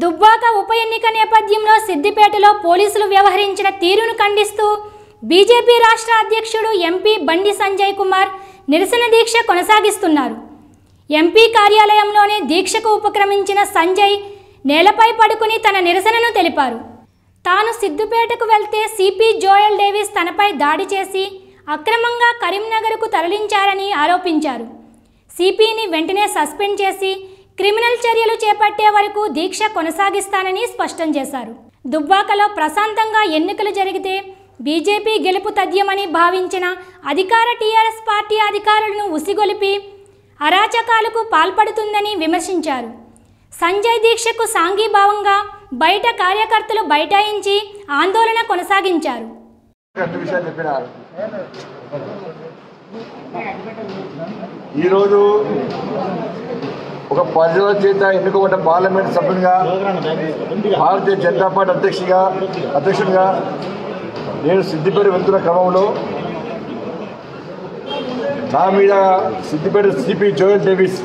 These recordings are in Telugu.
దుబ్బాక ఉప ఎన్నిక నేపథ్యంలో సిద్దిపేటలో పోలీసులు వ్యవహరించిన తీరును ఖండిస్తూ బీజేపీ రాష్ట్ర అధ్యక్షుడు ఎంపీ బండి సంజయ్ కుమార్ నిరసన దీక్ష కొనసాగిస్తున్నారు ఎంపీ కార్యాలయంలోనే దీక్షకు ఉపక్రమించిన సంజయ్ నేలపై పడుకుని తన నిరసనను తెలిపారు తాను సిద్దిపేటకు వెళ్తే సిపి జోయల్ డేవిస్ తనపై దాడి చేసి అక్రమంగా కరీంనగర్కు తరలించారని ఆరోపించారు సిపిని వెంటనే సస్పెండ్ చేసి క్రిమినల్ చర్యలు చేపట్టే వరకు దీక్ష కొనసాగిస్తానని స్పష్టం చేశారు దుబ్బాకలో ప్రశాంతంగా ఎన్నికలు జరిగితే బీజేపీ గెలుపు తథ్యమని భావించిన అధికార టీఆర్ఎస్ పార్టీ అధికారులను ఉసిగొలిపి అరాచకాలకు పాల్పడుతుందని విమర్శించారు సంజయ్ దీక్షకు సాంఘీభావంగా బయట కార్యకర్తలు బైఠాయించి ఆందోళన కొనసాగించారు రెండు విషయాలు చెప్పినారు ఈరోజు ఒక ప్రజల చేత ఎన్నుకోబడ్డ పార్లమెంట్ సభ్యునిగా భారతీయ జనతా పార్టీ అధ్యక్షుడిగా అధ్యక్షుడిగా నేను సిద్దిపేట వెళ్తున్న క్రమంలో నా మీద సిద్దిపేట సిపి జోయల్ డేవిస్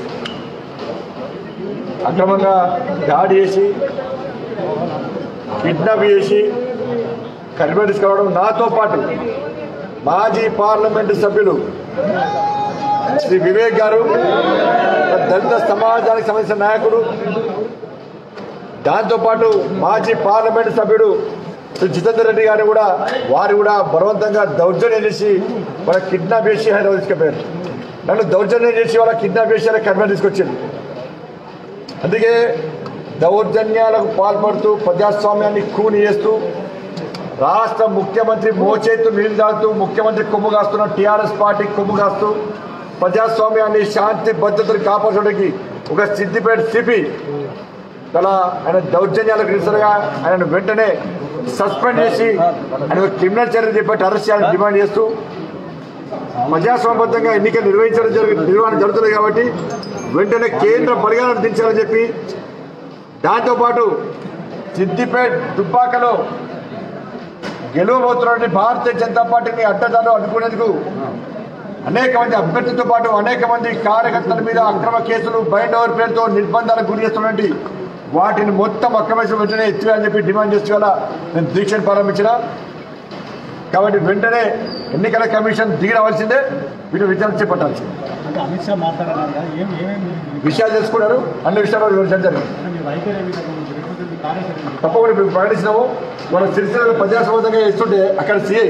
అక్రమంగా దాడి చేసి కిడ్నాప్ చేసి కరిమే తీసుకురావడం నాతో పాటు మాజీ పార్లమెంటు సభ్యులు శ్రీ వివేక్ గారు దళిత సమాజానికి సంబంధించిన నాయకుడు దాంతోపాటు మాజీ పార్లమెంటు సభ్యుడు శ్రీ జితేందర్ రెడ్డి గారు కూడా వారు కూడా బలవంతంగా దౌర్జన్యం చేసి వాళ్ళ కిడ్నాప్ చేసి హైదరాబాద్ తీసుకుపోయారు నన్ను దౌర్జన్యం చేసి వాళ్ళ కిడ్నాప్ చేసి వాళ్ళ కరిమే తీసుకొచ్చింది అందుకే దౌర్జన్యాలకు పాల్పడుతూ ప్రజాస్వామ్యాన్ని కూని చేస్తూ రాష్ట్ర ముఖ్యమంత్రి మోచేత్తు నీళ్లు తాగుతూ ముఖ్యమంత్రి కొమ్ము కాస్తున్న టీఆర్ఎస్ పార్టీ కొమ్ము కాస్తూ ప్రజాస్వామ్యాన్ని శాంతి భద్రతను కాపాడడానికి ఒక సిద్దిపేట సిపి గల ఆయన దౌర్జన్యాలకు నిరసనగా ఆయన వెంటనే సస్పెండ్ చేసి ఆయన క్రిమినల్ చర్యలు చేపట్టి అరెస్ట్ చేయాలని డిమాండ్ చేస్తూ ప్రజాస్వామ్యబద్ధంగా ఎన్నికలు నిర్వహించడం జరిగి నిర్వహణ జరుగుతుంది కాబట్టి వెంటనే కేంద్ర పరిగణన దించాలని చెప్పి దాంతోపాటు సిద్దిపేట్ దుబ్బాకలో గెలువబోతున్నటువంటి భారతీయ జనతా పార్టీని అడ్డదారు అడ్డుకునేందుకు అనేక మంది అభ్యర్థులతో పాటు అనేక మంది కార్యకర్తల మీద అక్రమ కేసులు బైండ్ ఓవర్ పేరుతో నిర్బంధాలకు గురి చేస్తున్నటువంటి వాటిని మొత్తం అక్రమేశ్వరం వెంటనే ఎత్తివేయాలని చెప్పి డిమాండ్ చేస్తూ గల నేను దీక్షను ప్రారంభించిన కాబట్టి వెంటనే ఎన్నికల కమిషన్ దిగి రావాల్సిందే వీటి విచారణ చేపట్టాల్సింది అంటే అమిత్ షా మాట్లాడారు కదా ఏం ఏమేమి విషయాలు తెలుసుకున్నారు అన్ని విషయాలు వివరించడం జరిగింది మీ వైఖరి ఏ విధంగా ఉంది? లేకపోతే కార్యాచరణ తప్పకుండా ఇప్పుడు ప్రకటించినాము మన సిరిసిల్లలో ప్రజాస్వామ్యంగా ఇస్తుంటే అక్కడ సిఐ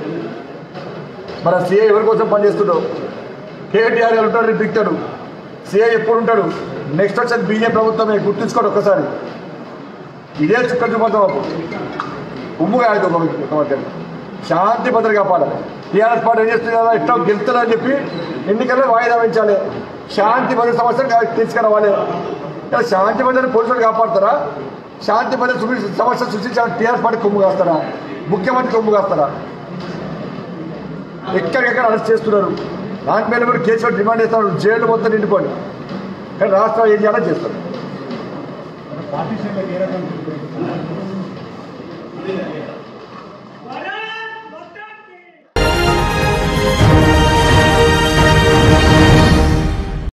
మన సిఐ ఎవరి కోసం పనిచేస్తున్నాడు కేటీఆర్ గారు ఉంటాడు రేపు దిగుతాడు సిఐ ఎప్పుడు ఉంటాడు నెక్స్ట్ వచ్చేది బీజేపీ ప్రభుత్వమే గుర్తుంచుకోండి ఒక్కసారి ఇదే చుక్క చూపడతాం అప్పుడు ఉమ్ముగా అయితే ఒక ఒక వర్గం శాంతి భద్రత కాపాడాలి టీఆర్ఎస్ పార్టీ ఏం చేస్తుంది కదా ఎట్లా గెలుస్తుందని చెప్పి ఎన్నికల్లో వాయిదా వేయించాలి శాంతి భద్రత సమస్యలు తీసుకురావాలి ఇలా శాంతి భద్రత పోలీసులు కాపాడతారా శాంతి భద్రత సృష్టి- సమస్య సృష్టించాలని టీఆర్ఎస్ పార్టీ కొమ్ము కాస్తారా ముఖ్యమంత్రి కొమ్ము కాస్తారా ఎక్కడికెక్కడ అరెస్ట్ చేస్తున్నారు దాని మీద కూడా కేసు పెట్టి డిమాండ్ చేస్తున్నారు జైలు మొత్తం నిండిపోండి కానీ రాష్ట్రం ఏం చేయాలో చేస్తారు పార్టీ శ్రేణులకు ఏ రకంగా